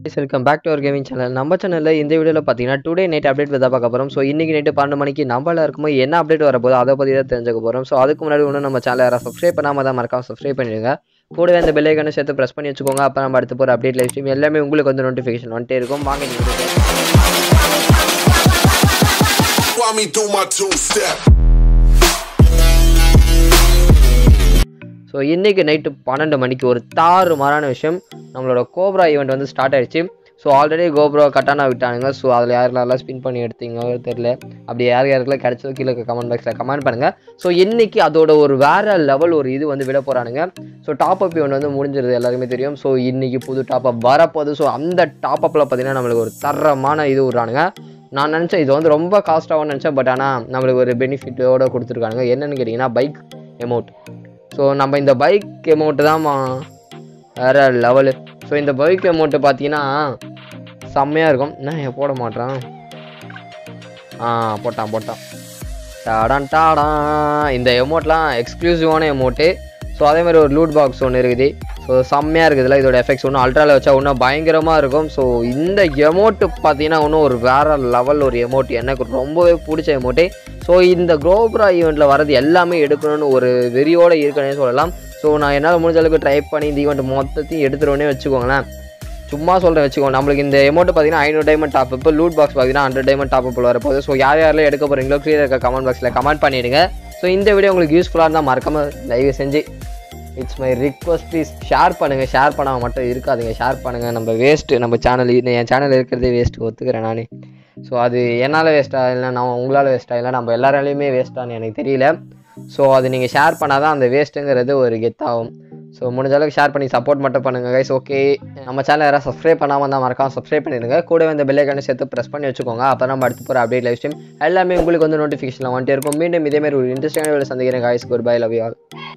Welcome back to our gaming channel நம்ம சேனலில் இந்த வீடியோவில் பார்த்தீங்கன்னா டுடே நைட் அப்டேட் தான் பார்க்க போகிறோம் ஸோ இன்றைக்கி நைட்டு பன்னெண்டு மணிக்கு நம்மள இருக்கும்போது என்ன அப்டேட் வரப்போதோ அதை பற்றி தான் தெரிஞ்சுக்க போகிறோம் ஸோ அதுக்கு முன்னாடி ஒன்றும் நம்ம சேனல் யாராவது சப்ஸ்கிரைப் பண்ணாமல் தான் மறக்காம சப்ஸ்கிரைப் பண்ணிடுங்க கூடவே அந்த பெல்லைக்கான சேர்த்து ப்ரெஸ் பண்ணி வச்சுக்கோங்க அப்போ நம்ம அடுத்து போகிற அப்டேட் லைவ் ஸ்ட்ரீம் எல்லாமே உங்களுக்கு வந்து நோட்டிஃபிகேஷன் வந்துட்டே இருக்கும் வாங்க நீங்கள் While me do my two step. So இன்றைக்கி நைட்டு பன்னெண்டு மணிக்கு ஒரு தாறு மாறான விஷயம் நம்மளோட கோப்ரா ஈவெண்ட் வந்து ஸ்டார்ட் ஆயிடுச்சு ஸோ ஆல்ரெடி கோப்ரா கட்டானா விட்டானுங்க ஸோ அதில் யாரெல்லாம் ஸ்பின் பண்ணி எடுத்தீங்க தெரில அப்படி யார் யாருக்கெல்லாம் கிடைச்சதோ கீழே கமெண்ட் பாக்ஸில் கமெண்ட் பண்ணுங்கள் ஸோ இன்றைக்கி அதோட ஒரு வேறு லெவல் ஒரு இது வந்து விட போகிறானுங்க ஸோ டாப் அப் ஈவெண்ட் வந்து முடிஞ்சிருது எல்லாருக்குமே தெரியும் ஸோ இன்றைக்கி புது டாப் அப் வரப்போகுது ஸோ அந்த டாப் அப்பில் பார்த்தீங்கன்னா நம்மளுக்கு ஒரு தரமான இது விட்றானுங்க நான் நினச்சேன் இது வந்து ரொம்ப காஸ்ட்டாகவும் நினச்சேன் பட் ஆனால் நம்மளுக்கு ஒரு பெனிஃபிட்டோட கொடுத்துருக்கானுங்க என்னென்னு கேட்டிங்கன்னா பைக் எமௌண்ட் ஸோ நம்ம இந்த பைக் அமௌண்ட்டு தான் வேறு லெவலு ஸோ இந்த பைக் அமௌண்ட்டு பார்த்தீங்கன்னா செம்மையாக இருக்கும் என்ன ஏன் போட மாட்டான் ஆ போட்டான் போட்டான் டாடான் டாடான் இந்த எமௌண்ட்லாம் எக்ஸ்க்ளூசிவான எமௌண்ட்டு ஸோ அதே மாதிரி ஒரு லூட் பாக்ஸ் ஒன்று இருக்குது ஸோ செம்மையாக இருக்குதுல்ல இதோட எஃபெக்ட்ஸ் ஒன்றும் அல்ட்ராவில் வச்சா இன்னும் பயங்கரமாக இருக்கும் ஸோ இந்த எமௌண்ட்டு பார்த்தீங்கன்னா இன்னும் ஒரு வேறு லெவல் ஒரு எமௌண்ட் எனக்கு ரொம்பவே பிடிச்ச எமௌண்ட்டு ஸோ இந்த குரோப்ரா ஈவெண்ட்டில் வரது எல்லாமே எடுக்கணும்னு ஒரு வெறியோடு இருக்கணும்னு சொல்லலாம் ஸோ நான் என்னால் முடிஞ்ச அளவுக்கு ட்ரை பண்ணி இந்த ஈவெண்ட் மொத்தத்தையும் எடுத்துருவோன்னே வச்சுக்கோங்களேன் சும்மா சொல்கிறேன் வச்சுக்கோங்க நம்மளுக்கு இந்த அமௌண்ட் பார்த்தீங்கன்னா ஐநூறு டைமண்ட் டாப் இப்போ லூட் பாக்ஸ் பார்த்தீங்கன்னா ஹண்ட்ரட் டைமண்ட் டாப் இப்போ வரப்போகுது ஸோ யார் யாரெல்லாம் எடுக்க போகிறீங்களோ கீழே இருக்க கமெண்ட் பாக்ஸில் கமெண்ட் பண்ணிவிடுங்க ஸோ இந்த வீடியோ உங்களுக்கு யூஸ்ஃபுல்லாக இருந்தால் மறக்காமல் தயவு செஞ்சு it's my request please share பண்ணுங்கள் ஷேர் பண்ணாமல் மட்டும் இருக்காதுங்க ஷேர் பண்ணுங்கள் நம்ம வேஸ்ட்டு நம்ம சேனல் என் சேனல் இருக்கிறதே வேஸ்ட்டு ஒத்துக்கிறேன் நானே ஸோ அது என்னால் வேஸ்ட்டாக இல்லை நான் உங்களால் வேஸ்ட்டாக இல்லை நம்ம எல்லாராலையுமே வேஸ்ட்டான்னு எனக்கு தெரியல ஸோ அது நீங்கள் ஷேர் பண்ணால் தான் அந்த வேஸ்ட்டுங்கிறது ஒரு கெத்தாகும் ஸோ முடிஞ்ச அளவுக்கு ஷேர் பண்ணி சப்போர்ட் மட்டும் பண்ணுங்கள் கைஸ் ஓகே நம்ம சேனல் யாராவது சப்ஸ்கிரைப் பண்ணாமல் தான் மறக்காம சப்ஸ்கிரைப் பண்ணிடுங்க கூட இந்த பெல்லைக்கான சேர்த்து ப்ரெஸ் பண்ணி வச்சுக்கோங்க அப்போ நம்ம அடுத்து போகிற அப்டேட் லைவ் ஸ்ட்ரீம் எல்லாமே உங்களுக்கு வந்து நோட்டிஃபிகேஷன் வந்துட்டே இருக்கும் மீண்டும் இதேமாதிரி ஒரு இன்ட்ரெஸ்டிங்கான வீடியோ சந்திக்கிறேன் guys good bye love you all